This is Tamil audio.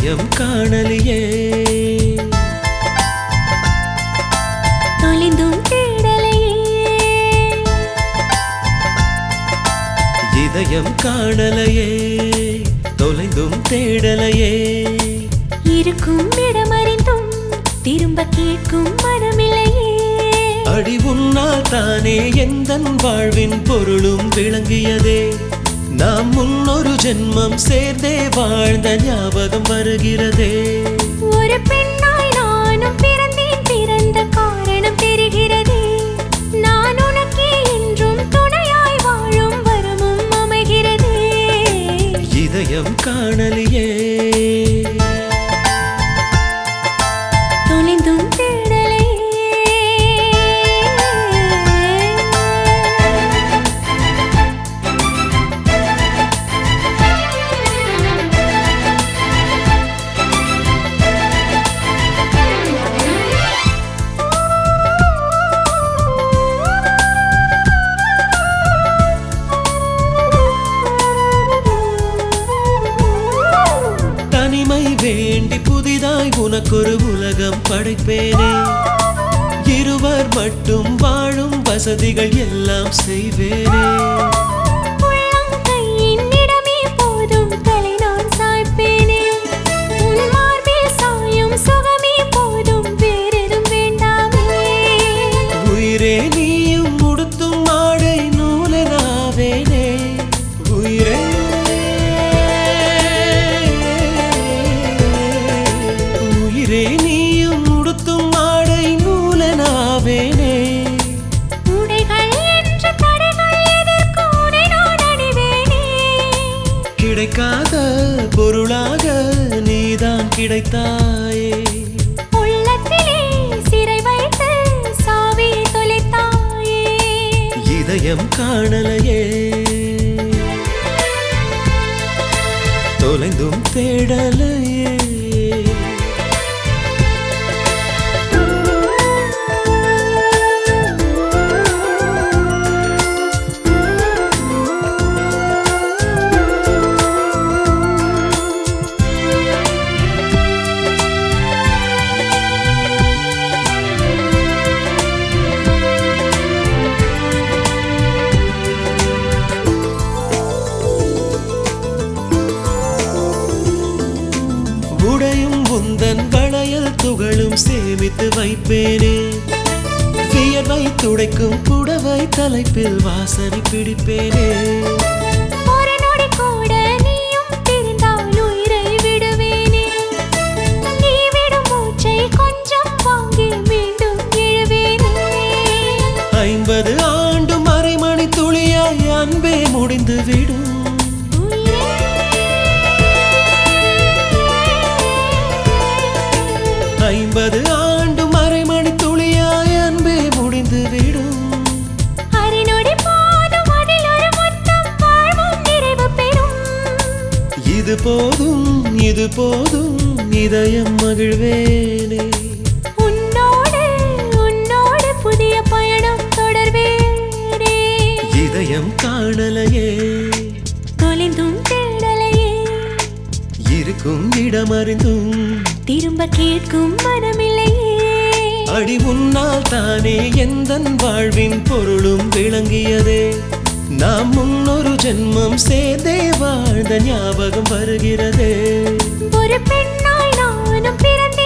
இதயம் காணலியே தொலைந்தும் தேடலையே இதயம் காணலையே தொலைந்தும் தேடலையே இருக்கும் இடமறிந்தும் திரும்ப கேட்கும் மனமில்லையே அடி உன்னால் தானே எந்தன் வாழ்வின் பொருளும் விளங்கியதே நாம் முன்னொரு ஜென்மம் சேர்ந்தே வாழ்ந்த ஞாபகம் வருகிறதே ஒரு பெண்ணாய் நானும் பிறந்தேன் பிறந்த காரணம் தெரிகிறதே நான் உனக்கே என்றும் துணையாய் வாழும் வரமும் அமைகிறதே இதயம் காணலியே தொலைந்தும் தேடலையே தனிமை வேண்டி புதிதாய் உனக்கொரு உலகம் படைப்பேனே இருவர் மட்டும் வாழும் வசதிகள் எல்லாம் செய்வேனே உள்ளங்கையின் இடமே போதும் தலை நான் சாய்ப்பேனே உன் மார்பில் சாயும் சுகமே போதும் வேறெதும் வேண்டாமே உயிரே நீயும் உடுத்தும் ஆடை நூலனாவேனே உயிரே உயிரே நீயும் உடுத்தும் ஆடை நூலனாவேனே உடைகள் என்ற தடைகள் எதற்கு உன்னை நான் அணிவேனே கிடைக்காத பொருளாக நீதான் கிடைத்தாயே உள்ளத்திலே சிறை வைத்து சாவியை தொலைத்தாயே இதயம் காணலையே தொலைந்தும் தேடலையே உடையும் உந்தன் வளையல் துகளும் சேமித்து வைப்பேனே வியர்வை துடைக்கும் புடவை தலைப்பில் வாசனை பிடிப்பேனே ஒரு நொடி கூட நீயும் பிரிந்தால் உயிரை விடுவேனே நீ விடும் மூச்சை கொஞ்சம் வாங்கி மீண்டும் எழுவேனே ஐம்பது ஆண்டு மறைமணி துளியாய் அன்பே முடிந்து விடும் ஐம்பது ஆண்டு மறைமணி துளியாய் அன்பே முடிந்து விடும் அரைநொடி போதும் அதில் ஒரு முத்தம் வாழ்வும் நிறைவு பெறும் இது போதும் இது போதும் இதயம் மகிழ்வேனே உன்னோடு உன்னோடு புதிய பயணம் தொடர்வேனே இதயம் காணலையே தொலைந்தும் தேடலையே இருக்கும் இடமறிந்தும் திரும்ப கேட்கும் மனமில்லையே அடி உன்னால் தானே எந்தன் வாழ்வின் பொருளும் விளங்கியதே நாம் முன்னொரு ஜென்மம் சேர்ந்தே வாழ்ந்த ஞாபகம் வருகிறதே ஒரு பெண்ணாய் நானும் பிறந்த